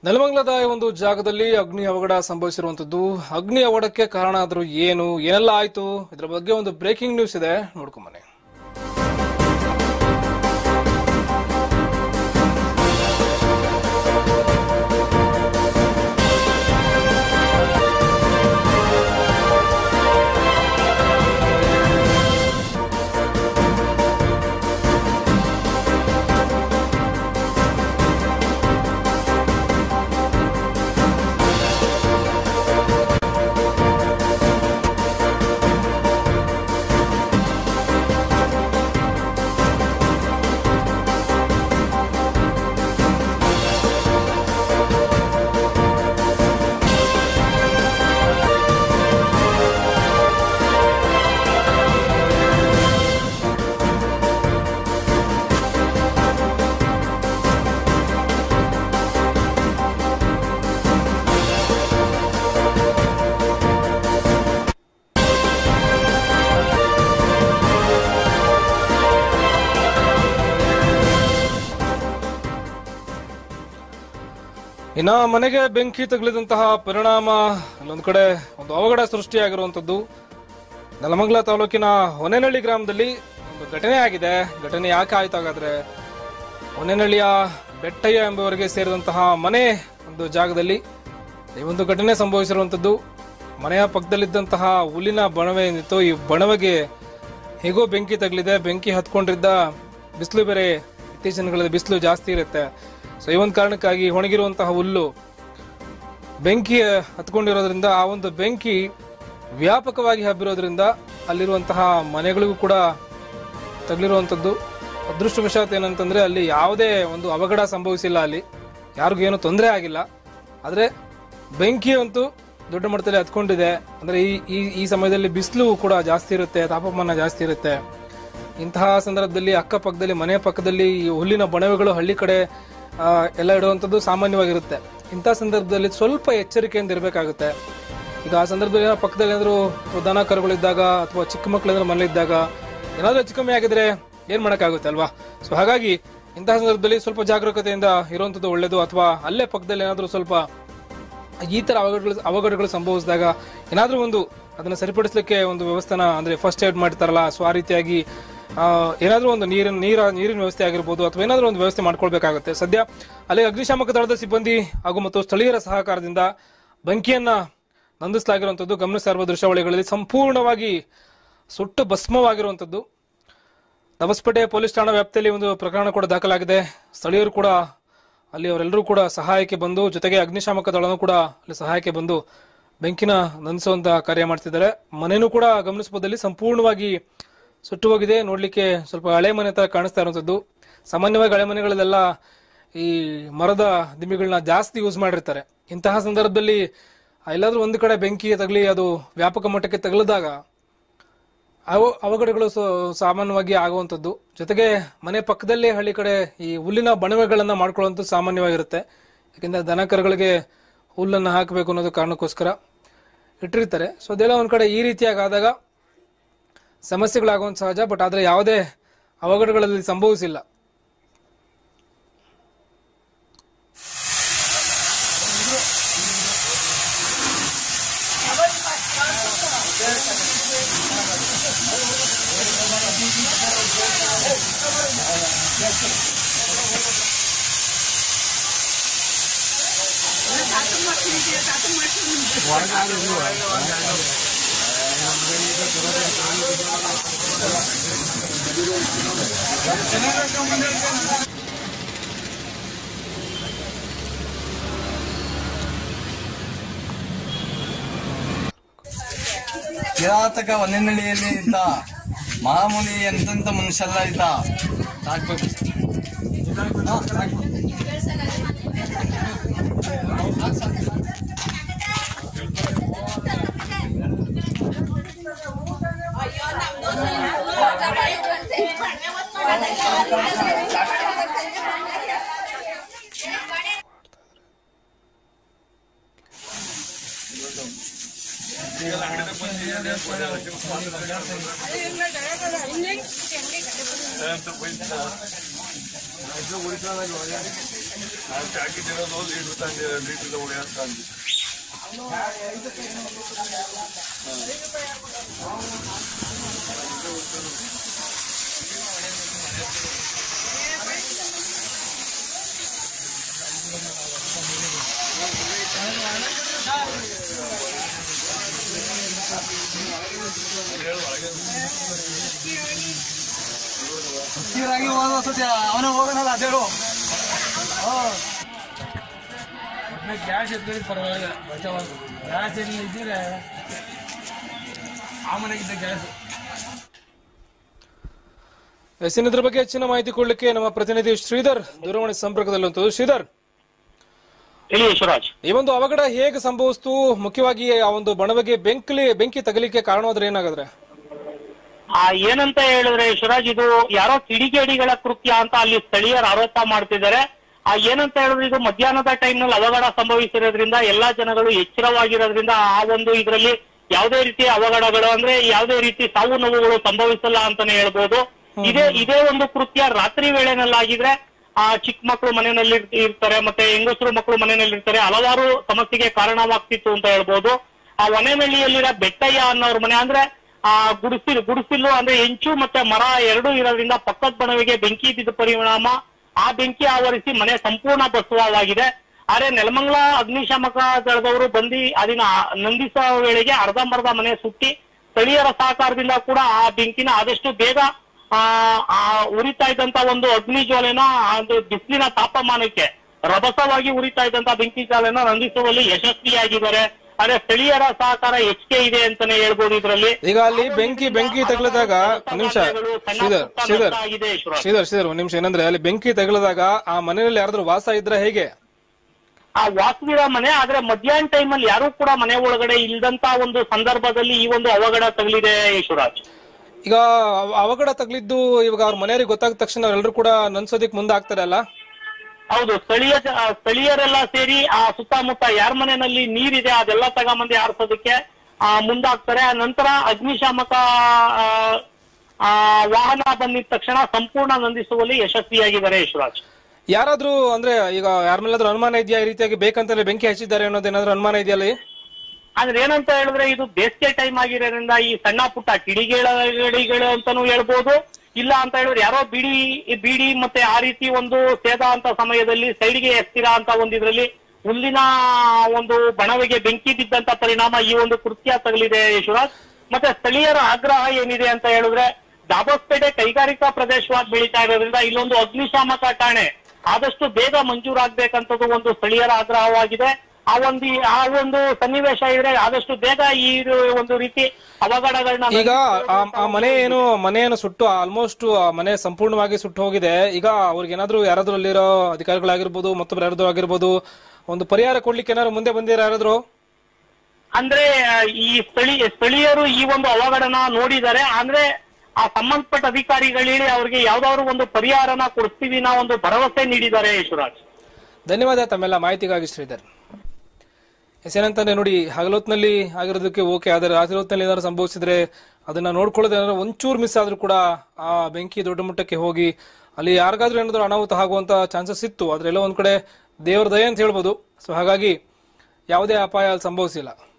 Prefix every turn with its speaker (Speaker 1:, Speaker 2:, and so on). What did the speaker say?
Speaker 1: ನೆಲಮಂಗಲದ ಒಂದು ಜಾಗದಲ್ಲಿ ಅಗ್ನಿ ಅವಘಡ ಸಂಭವಿಸಿರುವಂತದ್ದು ಅಗ್ನಿ ಅವಘಡಕ್ಕೆ ಕಾರಣ ಆದ್ರೂ ಏನು ಏನೆಲ್ಲ ಆಯ್ತು ಇದ್ರ ಬಗ್ಗೆ ಒಂದು ಬ್ರೇಕಿಂಗ್ ನ್ಯೂಸ್ ಇದೆ ನೋಡ್ಕೊಂಬನ್ನಿ ಇನ್ನ ಮನೆಗೆ ಬೆಂಕಿ ತಗುಲಿದಂತಹ ಪರಿಣಾಮ ಅಲ್ಲೊಂದು ಕಡೆ ಒಂದು ಅವಘಡ ಸೃಷ್ಟಿಯಾಗಿರುವಂತದ್ದು ನೆಲಮಂಗಲ ತಾಲೂಕಿನ ಹೊನೆನಹಳ್ಳಿ ಗ್ರಾಮದಲ್ಲಿ ಒಂದು ಘಟನೆ ಆಗಿದೆ ಘಟನೆ ಯಾಕೆ ಆಯ್ತು ಹಾಗಾದ್ರೆ ಹೊನೆನಹಳ್ಳಿಯ ಬೆಟ್ಟಯ್ಯ ಎಂಬುವರಿಗೆ ಸೇರಿದಂತಹ ಮನೆ ಒಂದು ಜಾಗದಲ್ಲಿ ಈ ಒಂದು ಘಟನೆ ಸಂಭವಿಸಿರುವಂತದ್ದು ಮನೆಯ ಪಕ್ಕದಲ್ಲಿದ್ದಂತಹ ಹುಲ್ಲಿನ ಬಣವೆ ಏನಿತ್ತು ಈ ಬಣವೆಗೆ ಹೇಗೋ ಬೆಂಕಿ ತಗಲಿದೆ ಬೆಂಕಿ ಹತ್ಕೊಂಡಿದ್ದ ಬಿಸಿಲು ಬೇರೆ ಇತ್ತೀಚಿನ ದಿನಗಳಲ್ಲಿ ಬಿಸಿಲು ಜಾಸ್ತಿ ಇರುತ್ತೆ ಸೊ ಈ ಒಂದು ಕಾರಣಕ್ಕಾಗಿ ಒಣಗಿರುವಂತಹ ಹುಲ್ಲು ಬೆಂಕಿ ಹತ್ಕೊಂಡಿರೋದ್ರಿಂದ ಆ ಒಂದು ಬೆಂಕಿ ವ್ಯಾಪಕವಾಗಿ ಹಬ್ಬಿರೋದ್ರಿಂದ ಅಲ್ಲಿರುವಂತಹ ಮನೆಗಳಿಗೂ ಕೂಡ ತಗಲಿರುವಂಥದ್ದು ಅದೃಷ್ಟವಶಾತ್ ಏನಂತಂದ್ರೆ ಅಲ್ಲಿ ಯಾವುದೇ ಒಂದು ಅವಘಡ ಸಂಭವಿಸಿಲ್ಲ ಅಲ್ಲಿ ಯಾರಿಗೂ ಏನು ತೊಂದರೆ ಆಗಿಲ್ಲ ಆದರೆ ಬೆಂಕಿ ಅಂತೂ ದೊಡ್ಡ ಮಟ್ಟದಲ್ಲಿ ಹತ್ಕೊಂಡಿದೆ ಅಂದ್ರೆ ಈ ಈ ಈ ಸಮಯದಲ್ಲಿ ಬಿಸಿಲು ಕೂಡ ಜಾಸ್ತಿ ಇರುತ್ತೆ ತಾಪಮಾನ ಜಾಸ್ತಿ ಇರುತ್ತೆ ಇಂತಹ ಸಂದರ್ಭದಲ್ಲಿ ಅಕ್ಕಪಕ್ಕದಲ್ಲಿ ಮನೆ ಪಕ್ಕದಲ್ಲಿ ಈ ಹುಲ್ಲಿನ ಬಣವೆಗಳು ಹಳ್ಳಿ ಕಡೆ ಆ, ಎಲ್ಲ ಇಡುವಂಥದ್ದು ಸಾಮಾನ್ಯವಾಗಿರುತ್ತೆ ಇಂಥ ಸಂದರ್ಭದಲ್ಲಿ ಸ್ವಲ್ಪ ಎಚ್ಚರಿಕೆಯಿಂದ ಇರಬೇಕಾಗುತ್ತೆ ಈಗ ಆ ಸಂದರ್ಭದಲ್ಲಿ ಏನೋ ಪಕ್ಕದಲ್ಲಿ ಏನಾದ್ರು ದನ ಕರುಗಳಿದ್ದಾಗ ಅಥವಾ ಚಿಕ್ಕ ಮಕ್ಕಳು ಏನಾದ್ರು ಮನೇಲಿದ್ದಾಗ ಏನಾದ್ರೂ ಹೆಚ್ಚು ಕಮ್ಮಿ ಆಗಿದ್ರೆ ಏನ್ ಮಾಡಕ್ಕಾಗುತ್ತೆ ಅಲ್ವಾ ಸೊ ಹಾಗಾಗಿ ಇಂತಹ ಸಂದರ್ಭದಲ್ಲಿ ಸ್ವಲ್ಪ ಜಾಗರೂಕತೆಯಿಂದ ಇರುವಂತದ್ದು ಒಳ್ಳೇದು ಅಥವಾ ಅಲ್ಲೇ ಪಕ್ಕದಲ್ಲಿ ಏನಾದ್ರೂ ಸ್ವಲ್ಪ ಈ ತರ ಅವಘಡಗಳು ಅವಘಡಗಳು ಸಂಭವಿಸಿದಾಗ ಏನಾದ್ರೂ ಒಂದು ಅದನ್ನ ಸರಿಪಡಿಸಲಿಕ್ಕೆ ಒಂದು ವ್ಯವಸ್ಥೆನ ಅಂದ್ರೆ ಫಸ್ಟ್ ಏಡ್ ಮಾಡ್ತಾರಲ್ಲ ಸೊ ಆ ರೀತಿಯಾಗಿ ಆ, ಏನಾದ್ರೂ ಒಂದು ನೀರಿನ ನೀರ ನೀರಿನ ವ್ಯವಸ್ಥೆ ಆಗಿರ್ಬೋದು ಅಥವಾ ಏನಾದ್ರೂ ಒಂದು ವ್ಯವಸ್ಥೆ ಮಾಡ್ಕೊಳ್ಬೇಕಾಗುತ್ತೆ ಸದ್ಯ ಅಲ್ಲಿ ಅಗ್ನಿಶಾಮಕ ದಳದ ಸಿಬ್ಬಂದಿ ಹಾಗೂ ಮತ್ತು ಸ್ಥಳೀಯರ ಸಹಕಾರದಿಂದ ಬೆಂಕಿಯನ್ನ ನಂದಿಸಲಾಗಿರುವಂತದ್ದು ಗಮನಿಸ್ತಾ ಇರುವ ದೃಶ್ಯಾವಳಿಗಳಲ್ಲಿ ಸಂಪೂರ್ಣವಾಗಿ ಸುಟ್ಟು ಭಸ್ಮವಾಗಿರುವಂತದ್ದು ದಬಸ್ಪೇಟೆ ಪೊಲೀಸ್ ಠಾಣಾ ವ್ಯಾಪ್ತಿಯಲ್ಲಿ ಒಂದು ಪ್ರಕರಣ ಕೂಡ ದಾಖಲಾಗಿದೆ ಸ್ಥಳೀಯರು ಕೂಡ ಅಲ್ಲಿ ಅವರೆಲ್ಲರೂ ಕೂಡ ಸಹಾಯಕ್ಕೆ ಬಂದು ಜೊತೆಗೆ ಅಗ್ನಿಶಾಮಕ ದಳನೂ ಕೂಡ ಅಲ್ಲಿ ಸಹಾಯಕ್ಕೆ ಬಂದು ಬೆಂಕಿನ ನಂದಿಸುವಂತ ಕಾರ್ಯ ಮಾಡ್ತಿದ್ದಾರೆ ಮನೆನೂ ಕೂಡ ಗಮನಿಸಬಹುದಲ್ಲಿ ಸಂಪೂರ್ಣವಾಗಿ ಸುಟ್ಟು ಹೋಗಿದೆ ನೋಡ್ಲಿಕ್ಕೆ ಸ್ವಲ್ಪ ಹಳೆ ಮನೆ ತರ ಕಾಣಿಸ್ತಾ ಇರುವಂತದ್ದು ಸಾಮಾನ್ಯವಾಗಿ ಹಳೆ ಮನೆಗಳಲ್ಲೆಲ್ಲ ಈ ಮರದ ದಿಮ್ಮಿಗಳನ್ನ ಜಾಸ್ತಿ ಯೂಸ್ ಮಾಡಿರ್ತಾರೆ ಇಂತಹ ಸಂದರ್ಭದಲ್ಲಿ ಎಲ್ಲಾದ್ರೂ ಒಂದು ಕಡೆ ಬೆಂಕಿ ತಗಲಿ ಅದು ವ್ಯಾಪಕ ಮಟ್ಟಕ್ಕೆ ತಗಲಿದಾಗ ಅವ ಅವಘಡಗಳು ಸ- ಸಾಮಾನ್ಯವಾಗಿ ಆಗುವಂಥದ್ದು ಜೊತೆಗೆ ಮನೆ ಪಕ್ಕದಲ್ಲೇ ಹಳ್ಳಿ ಕಡೆ ಈ ಹುಲ್ಲಿನ ಬಣವೆಗಳನ್ನ ಮಾಡ್ಕೊಳ್ಳುವಂಥದ್ದು ಸಾಮಾನ್ಯವಾಗಿರುತ್ತೆ ಯಾಕೆಂದ್ರೆ ದನ ಕರುಗಳಿಗೆ ಹುಲ್ಲನ್ನ ಹಾಕಬೇಕು ಅನ್ನೋದು ಕಾರಣಕ್ಕೋಸ್ಕರ ಇಟ್ಟಿರ್ತಾರೆ ಸೊ ಅದೆಲ್ಲ ಒಂದ್ ಕಡೆ ಈ ರೀತಿಯಾಗಿ ಆದಾಗ ಸಮಸ್ಯೆಗಳಾಗುವಂತ ಸಹಜ ಬಟ್ ಆದ್ರೆ ಯಾವುದೇ ಅವಘಡಗಳಲ್ಲಿ ಸಂಭವಿಸಿಲ್ಲ
Speaker 2: ಕಿರಾತಕ ಹೊನ್ನೆನಳ್ಳಿಯಲ್ಲಿ ಇದ್ದ ಮಹಾಮುನಿ ಎಂತೆಂತ ಮನುಷ್ಯಲ್ಲ ಇದ್ದ ಸಾಕ್ಬೇಕು ಹಾ, ಸಾಕು. ಹಸಿರಾಗಿ ಹೋದ ಸತ್ಯ ಅವನೇ ಹೋಗೋಣಲ್ಲ ಅದೇಳು
Speaker 3: ಗ್ಯಾಸ್ ಎತ್ಕೊಳ್ಳಿ ಪರವಾಗಿಲ್ಲ ಬಚಾವಾಗು ಗ್ಯಾಸ್ ಎಲ್ಲಿ ಇದ್ದಿದ್ರೆ ಆ ಮನೆಗಿದ್ದ ಗ್ಯಾಸ್
Speaker 1: ಎಸ್ ಇನ್ನು ಇದ್ರ ಬಗ್ಗೆ ಹೆಚ್ಚಿನ ಮಾಹಿತಿ ಕೊಡ್ಲಿಕ್ಕೆ ನಮ್ಮ ಪ್ರತಿನಿಧಿ ಶ್ರೀಧರ್ ದೂರವಾಣಿ ಸಂಪರ್ಕದಲ್ಲಂತದ್ದು ಶ್ರೀಧರ್
Speaker 4: ಹೇಳಿ ಯಶವರಾಜ್
Speaker 1: ಈ ಒಂದು ಅವಘಡ ಹೇಗೆ ಸಂಭವಿಸ್ತು ಮುಖ್ಯವಾಗಿ ಆ ಒಂದು ಬಣವೆಗೆ ಬೆಂಕಿ ಬೆಂಕಿ ತಗಲಿಕ್ಕೆ ಕಾರಣವಾದ್ರೆ ಏನಾಗದ್ರೆ
Speaker 4: ಆ ಏನಂತ ಹೇಳಿದ್ರೆ ಯಶವರಾಜ್ ಇದು ಯಾರೋ ಕಿಡಿಗೇಡಿಗಳ ಕೃತ್ಯ ಅಂತ ಅಲ್ಲಿ ಸ್ಥಳೀಯರು ಆರೋಪ ಮಾಡ್ತಿದ್ದಾರೆ ಆ ಏನಂತ ಹೇಳಿದ್ರೆ ಇದು ಮಧ್ಯಾಹ್ನದ ಟೈಮ್ ನಲ್ಲಿ ಅವಘಡ ಸಂಭವಿಸಿರೋದ್ರಿಂದ ಎಲ್ಲಾ ಜನಗಳು ಎಚ್ಚರವಾಗಿರೋದ್ರಿಂದ ಆ ಒಂದು ಇದರಲ್ಲಿ ಯಾವುದೇ ರೀತಿಯ ಅವಘಡಗಳು ಅಂದ್ರೆ ಯಾವುದೇ ರೀತಿ ಸಾವು ನೋವುಗಳು ಸಂಭವಿಸಲ್ಲ ಅಂತಾನೆ ಹೇಳ್ಬೋದು ಇದೇ ಇದೇ ಒಂದು ಕೃತ್ಯ ರಾತ್ರಿ ವೇಳೆನಲ್ಲಾಗಿದ್ರೆ ಆ ಚಿಕ್ಕ ಮಕ್ಕಳು ಮನೆಯಲ್ಲಿ ಇರ್ತಾರೆ ಮತ್ತೆ ಹೆಂಗಸರು ಮಕ್ಕಳು ಮನೆಯಲ್ಲಿ ಇರ್ತಾರೆ ಹಲವಾರು ಸಮಸ್ಯೆಗೆ ಕಾರಣವಾಗ್ತಿತ್ತು ಅಂತ ಹೇಳ್ಬೋದು ಆ ಒನೆಮೆಳ್ಳಿಯಲ್ಲಿರೋ ಬೆಟ್ಟಯ್ಯ ಅನ್ನೋರ್ ಮನೆ ಅಂದ್ರೆ ಆ ಗುಡಿಸಿಲು ಗುಡಿಸಿಲು ಅಂದ್ರೆ ಹೆಂಚು ಮತ್ತೆ ಮರ ಎರಡೂ ಇರೋದ್ರಿಂದ ಪಕ್ಕದ ಬಣವಿಗೆ ಬೆಂಕಿ ಬಿದ್ದ ಪರಿಣಾಮ ಆ ಬೆಂಕಿ ಆವರಿಸಿ ಮನೆ ಸಂಪೂರ್ಣ ಬಸವಾಗಿದೆ ಆದ್ರೆ ನೆಲಮಂಗಲ ಅಗ್ನಿಶಾಮಕ ದಳದವರು ಬಂದು ಅದನ್ನ ನಂದಿಸುವ ವೇಳೆಗೆ ಅರ್ಧಂಬರ್ಧ ಮನೆ ಸುಟ್ಟಿ ಸ್ಥಳೀಯರ ಸಹಕಾರದಿಂದ ಕೂಡ ಆ ಬೆಂಕಿನ ಆದಷ್ಟು ಬೇಗ ಆ ಆ ಉರಿತಾ ಇದ್ದಂತ ಒಂದು ಅಗ್ನಿ ಜ್ವಾಲೆನ ಅದು ಬಿಸಿಲಿನ ತಾಪಮಾನಕ್ಕೆ ರಭಸವಾಗಿ ಉರಿತಾ ಇದ್ದಂತ ಬೆಂಕಿ ಜ್ವಾಲೆನ ನಂದಿಸುವಲ್ಲಿ ಯಶಸ್ವಿಯಾಗಿದ್ದಾರೆ ಆದ್ರೆ ಸ್ಥಳೀಯರ ಸಹಕಾರ ಹೆಚ್ಚಿಗೆ ಇದೆ ಅಂತಾನೆ ಹೇಳ್ಬೋದು ಇದರಲ್ಲಿ
Speaker 1: ಈಗ ಅಲ್ಲಿ ಬೆಂಕಿ ಬೆಂಕಿ ತಗಲಿದಾಗ ಒಂದ್ ನಿಮಿಷ ಶ್ರೀಧರ್ ಶ್ರೀಧರ್
Speaker 4: ಆಗಿದೆ ಈಶ್ವರ
Speaker 1: ಶ್ರೀಧರ್ ಶ್ರೀಧರ್ ಒಂದ್ ನಿಮಿಷ ಏನಂದ್ರೆ ಅಲ್ಲಿ ಬೆಂಕಿ ತಗಲಿದಾಗ ಆ ಮನೆಯಲ್ಲಿ ಯಾರಾದ್ರೂ ವಾಸ ಇದ್ರೆ ಹೇಗೆ
Speaker 4: ಆ ವಾಸವಿರ ಮನೆ ಆದ್ರೆ ಮಧ್ಯಾಹ್ನ ಟೈಮ್ ಅಲ್ಲಿ ಯಾರು ಕೂಡ ಮನೆ ಒಳಗಡೆ ಇಲ್ದಂತ ಒಂದು ಸಂದರ್ಭದಲ್ಲಿ ಈ ಒಂದು ಅವಘಡ ತಗಲಿದೆ ಯಶವರಾಜ್
Speaker 1: ಈಗ ಅವ- ಅವಘಡ ತಗಲಿದ್ದು ಇವಾಗ ಅವ್ರ ಮನೆಯವರಿಗೆ ಗೊತ್ತಾದ ತಕ್ಷಣ ಅವರೆಲ್ಲರೂ ಕೂಡ ನನ್ಸೋದಿಕ್ ಮುಂದೆ ಆಗ್ತಾರೆ ಅಲ್ಲ
Speaker 4: ಹೌದು ಸ್ಥಳೀಯ ಜ- ಆ, ಸ್ಥಳೀಯರೆಲ್ಲ ಸೇರಿ ಆ ಸುತ್ತಮುತ್ತ ಯಾರ ಮನೆಯಲ್ಲಿ ನೀರಿದೆ ಅದೆಲ್ಲ ತಗೊಂಬಂದು ಆರಿಸೋದಕ್ಕೆ ಆ ಮುಂದಾಗ್ತಾರೆ ಆ ನಂತರ ಅಗ್ನಿಶಾಮಕ ಆ, ಆ, ವಾಹನ ಬಂದಿದ ತಕ್ಷಣ ಸಂಪೂರ್ಣ ನಂದಿಸುವಲ್ಲಿ ಯಶಸ್ವಿಯಾಗಿದ್ದಾರೆ ಯಶವರಾಜ್
Speaker 1: ಯಾರಾದ್ರೂ ಅಂದ್ರೆ ಈಗ ಯಾರ ಮೇಲಾದ್ರೂ ಅನುಮಾನ ಇದೆಯಾ ಈ ರೀತಿಯಾಗಿ ಬೇಕಂತಲೇ ಬೆಂಕಿ ಹಚ್ಚಿದ್ದಾರೆ ಅನ್ನೋದೇನಾದ್ರೂ ಅನುಮಾನ ಇದೆಯಾ ಅಲ್ಲಿ
Speaker 4: ಆದ್ರೆ ಏನಂತ ಹೇಳಿದ್ರೆ ಇದು ಬೇಸಿಗೆ ಟೈಮ್ ಆಗಿರೋದ್ರಿಂದ ಈ ಸಣ್ಣ ಪುಟ್ಟ ಕಿಡಿಗೇಡಿಗಳು ಅಂತಾನೂ ಹೇಳ್ಬೋದು ಇಲ್ಲ ಅಂತ ಹೇಳಿದ್ರೆ ಯಾರೋ ಬಿಡಿ ಬಿಡಿ ಮತ್ತೆ ಆ ರೀತಿ ಒಂದು ಸೇದ ಅಂತ ಸಮಯದಲ್ಲಿ ಸೈಡ್ಗೆ ಎಸ್ತಿರಾ ಅಂತ ಒಂದು ಇದ್ರಲ್ಲಿ ಹುಲ್ಲಿನ ಒಂದು ಬಣವೆಗೆ ಬೆಂಕಿ ಬಿದ್ದಂತ ಪರಿಣಾಮ ಈ ಒಂದು ಕೃತ್ಯ ತಗಲಿದೆ ಯಶವರಾಜ್ ಮತ್ತೆ ಸ್ಥಳೀಯರ ಆಗ್ರಹ ಏನಿದೆ ಅಂತ ಹೇಳಿದ್ರೆ ದಾಬಸ್ಪೇಟೆ ಕೈಗಾರಿಕಾ ಪ್ರದೇಶವಾಗಿ ಬೆಳೀತಾ ಇರೋದ್ರಿಂದ ಇಲ್ಲೊಂದು ಅಗ್ನಿಶಾಮಕ ಠಾಣೆ ಆದಷ್ಟು ಬೇಗ ಮಂಜೂರಾಗ್ಬೇಕಂತದ್ದು ಒಂದು ಸ್ಥಳೀಯರ ಆಗ್ರಹವಾಗಿದೆ ಆ ಒಂದು ಆ ಒಂದು ಸನ್ನಿವೇಶ ಇದ್ರೆ ಆದಷ್ಟು ಬೇಗ ಈ ಒಂದು ರೀತಿ ಅವಘಡಗಳನ್ನ
Speaker 1: ಈಗ ಆ- ಆ ಮನೆ ಏನು ಮನೆಯನ್ನು ಸುಟ್ಟು ಆಲ್ಮೋಸ್ಟ್ ಆ ಮನೆ ಸಂಪೂರ್ಣವಾಗಿ ಸುಟ್ಟು ಹೋಗಿದೆ ಈಗ ಅವ್ರಿಗೆ ಏನಾದ್ರು ಯಾರಾದ್ರೂ ಅಲ್ಲಿರೋ ಅಧಿಕಾರಿಗಳಾಗಿರ್ಬೋದು ಮತ್ತೊಬ್ರು ಯಾರಾದ್ರೂ ಆಗಿರ್ಬೋದು ಒಂದು ಪರಿಹಾರ ಕೊಡ್ಲಿಕ್ಕೆ ಏನಾದ್ರು ಮುಂದೆ ಬಂದಿರ ಯಾರಾದ್ರೂ
Speaker 4: ಅಂದ್ರೆ ಆ, ಈ ಸ್ಥಳೀಯ ಸ್ಥಳೀಯರು ಈ ಒಂದು ಅವಘಡನ ನೋಡಿದ್ದಾರೆ ಅಂದ್ರೆ ಆ ಸಂಬಂಧಪಟ್ಟ ಅಧಿಕಾರಿಗಳಿಗೆ ಅವ್ರಿಗೆ ಯಾವ್ದಾದ್ರು ಒಂದು ಪರಿಹಾರನ ಕೊಡಿಸ್ತೀವಿ ಅನ್ನೋ ಒಂದು ಭರವಸೆ ನೀಡಿದ್ದಾರೆ ಯಶವರಾಜ್
Speaker 1: ಧನ್ಯವಾದ ತಮ್ಮೆಲ್ಲ ಮಾಹಿತಿಗಾಗಿ ಶ್ರೀಧರ್ ಎಸ್ ಏನಂತಾನೆ ನೋಡಿ ಹಗಲೊತ್ನಲ್ಲಿ ಆಗಿರೋದಕ್ಕೆ ಓಕೆ ಆದರೆ ರಾತ್ರಿ ಹೊತ್ತಿನಲ್ಲಿ ಏನಾದ್ರು ಸಂಭವಿಸಿದ್ರೆ ಅದನ್ನ ನೋಡ್ಕೊಳ್ಳೋದು ಏನಾದ್ರು ಒಂಚೂರು ಮಿಸ್ ಆದ್ರೂ ಕೂಡ ಆ ಬೆಂಕಿ ದೊಡ್ಡ ಮಟ್ಟಕ್ಕೆ ಹೋಗಿ ಅಲ್ಲಿ ಯಾರಿಗಾದ್ರೂ ಏನಾದ್ರು ಅನಾಹುತ ಆಗುವಂತ ಚಾನ್ಸಸ್ ಇತ್ತು ಆದ್ರೆ ಎಲ್ಲೋ ಒಂದ್ ಕಡೆ ದೇವರ ದಯೆ ಅಂತ ಹೇಳ್ಬೋದು ಸೊ ಹಾಗಾಗಿ ಯಾವುದೇ ಅಪಾಯ ಅಲ್ಲಿ ಸಂಭವಿಸಿಲ್ಲ